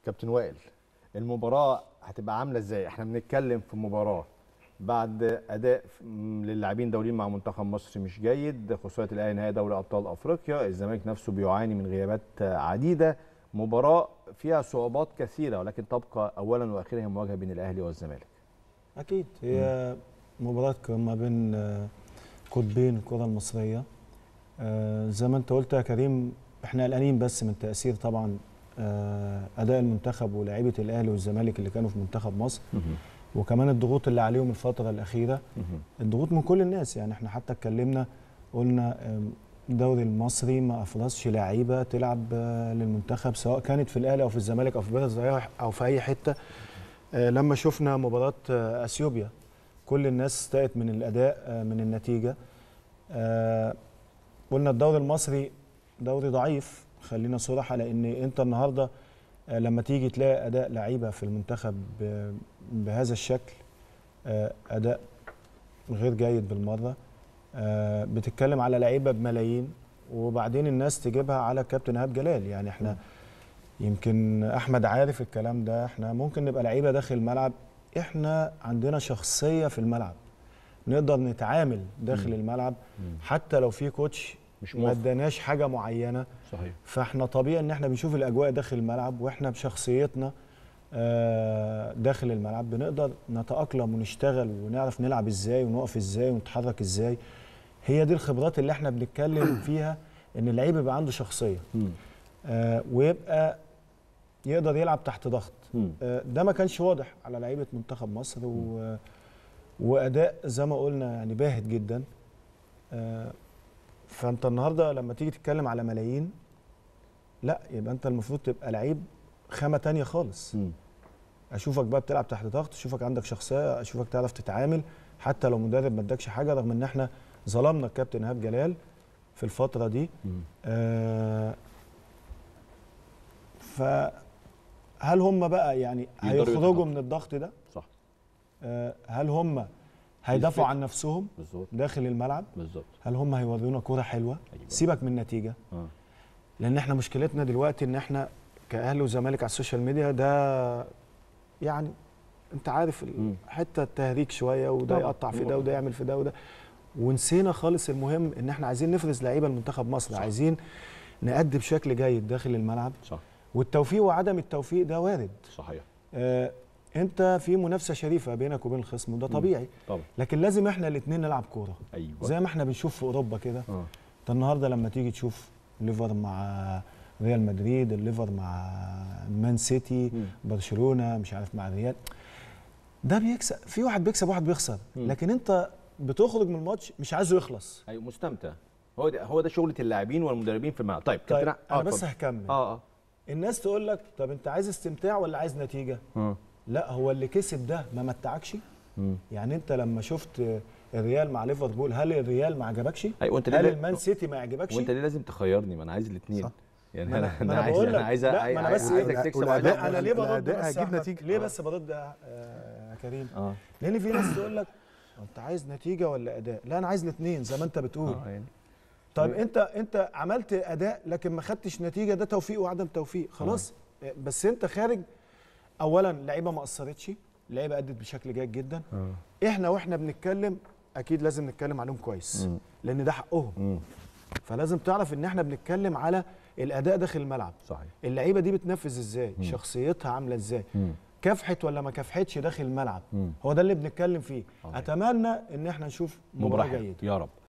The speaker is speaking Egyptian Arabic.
كابتن وائل المباراه هتبقى عامله ازاي احنا بنتكلم في مباراه بعد اداء م- للاعبين دوليين مع منتخب مصر مش جيد خساره الاهلي نهائي دوري ابطال افريقيا الزمالك نفسه بيعاني من غيابات عديده مباراه فيها صعوبات كثيره ولكن تبقى اولا واخيرا هي مواجهه بين الاهلي والزمالك اكيد هي مباراه ما بين آه، قطبين الكره المصريه آه، زي ما انت قلت يا كريم احنا قلقانين بس من تاثير طبعا آه، اداء المنتخب ولاعيبه الاهلي والزمالك اللي كانوا في منتخب مصر وكمان الضغوط اللي عليهم الفتره الاخيره الضغوط من كل الناس يعني احنا حتى اتكلمنا قلنا آم، الدوري المصري ما افرزش لعيبه تلعب آه، للمنتخب سواء كانت في الاهلي او في الزمالك او في بيراميدز او في اي حته آه، لما شفنا مباراه آه، اثيوبيا كل الناس استاءت من الاداء آه، من النتيجه آه، قلنا الدوري المصري دوري ضعيف خلينا صراحه لان انت النهارده آه، لما تيجي تلاقي اداء لعيبه في المنتخب ب- بهذا الشكل آه، اداء غير جيد بالمره آه، بتتكلم على لعيبه بملايين وبعدين الناس تجيبها على كابتن ايهاب جلال يعني احنا يمكن احمد عارف الكلام ده احنا ممكن نبقى لعيبه داخل الملعب احنا عندنا شخصيه في الملعب نقدر نتعامل داخل الملعب حتى لو في كوتش مش ما موافق اداناش حاجه معينه صحيح فاحنا طبيعي ان احنا بنشوف الاجواء داخل الملعب واحنا بشخصيتنا آه، داخل الملعب بنقدر نتاقلم ونشتغل ونعرف نلعب ازاي ونقف ازاي ونتحرك ازاي هي دي الخبرات اللي احنا بنتكلم فيها ان اللعيب يبقى عنده شخصيه آه، ويبقى يقدر يلعب تحت ضغط آه، ده ما كانش واضح على لعيبه منتخب مصر و... واداء زي ما قلنا يعني باهت جدا آه، فانت النهارده لما تيجي تتكلم على ملايين لا يبقى انت المفروض تبقى لعيب خامه تانية خالص اشوفك بقى بتلعب تحت ضغط اشوفك عندك شخصيه اشوفك تعرف تتعامل حتى لو مدرب ما ادكش حاجه رغم ان احنا ظلمنا الكابتن ايهاب جلال في الفتره دي آه فهل هم بقى يعني يقدروا هيخرجوا يتحركوا. من الضغط ده صح آه هل هم هيدافعوا يثبت. عن نفسهم بالظبط داخل الملعب بالظبط هل هم هيورونا كوره حلوه أيوة. سيبك من النتيجه اه لان احنا مشكلتنا دلوقتي ان احنا كاهلي وزمالك على السوشيال ميديا ده يعني انت عارف ال- مم. حته تهريج شويه وده طبعاً. يقطع في طبعاً. ده وده يعمل في ده وده ونسينا خالص المهم ان احنا عايزين نفرز لعيبه المنتخب مصر صح. عايزين نأدي بشكل جيد داخل الملعب صح والتوفيق وعدم التوفيق ده وارد صحيح آه انت في منافسه شريفه بينك وبين الخصم وده طبيعي طبعا لكن لازم احنا الاثنين نلعب كوره ايوه زي ما احنا بنشوف في اوروبا كده اه انت النهارده لما تيجي تشوف ليفر مع ريال مدريد الليفر مع مان سيتي مم. برشلونه مش عارف مع الريال ده بيكسب في واحد بيكسب واحد بيخسر مم. لكن انت بتخرج من الماتش مش عايزه يخلص ايوه مستمتع هو ده هو ده شغله اللاعبين والمدربين في الملعب طيب طيب كابتن انا آه، بس اتفضل. هكمل اه اه الناس تقول لك طب انت عايز استمتاع ولا عايز نتيجه اه لا هو اللي كسب ده ما متعكش مم. يعني انت لما شفت الريال مع ليفربول هل الريال ما عجبكش ايوه وانت هل ليه المان سيتي ما عجبكش وانت ليه لازم تخيرني ما انا عايز الاثنين صح. يعني ما انا أنا- ما أنا عايز بقول انا لك. عايز لا، ما عايز أنا بس عايزك إيه، تكسب والأداء وعايز لا انا ليه برد الأداء بس هيجيب يا نتيجة. ليه آه. بس برد يا آه، يا كريم اه لان في ناس تقول لك انت عايز نتيجه ولا اداء لا انا عايز الاثنين زي ما انت بتقول اه يعني طيب انت انت عملت اداء لكن ما خدتش نتيجه ده توفيق وعدم توفيق خلاص بس انت خارج اولا لعيبه ما قصرتش لعيبه ادت بشكل جيد جدا اه احنا واحنا بنتكلم اكيد لازم نتكلم عليهم كويس مم. لان ده حقهم مم. فلازم تعرف ان احنا بنتكلم على الاداء داخل الملعب صحيح اللعيبه دي بتنفذ ازاي شخصيتها عامله ازاي مم. كافحت ولا ما كافحتش داخل الملعب مم. هو ده اللي بنتكلم فيه صحيح. اتمنى ان احنا نشوف مباراه مباراة جيده يا رب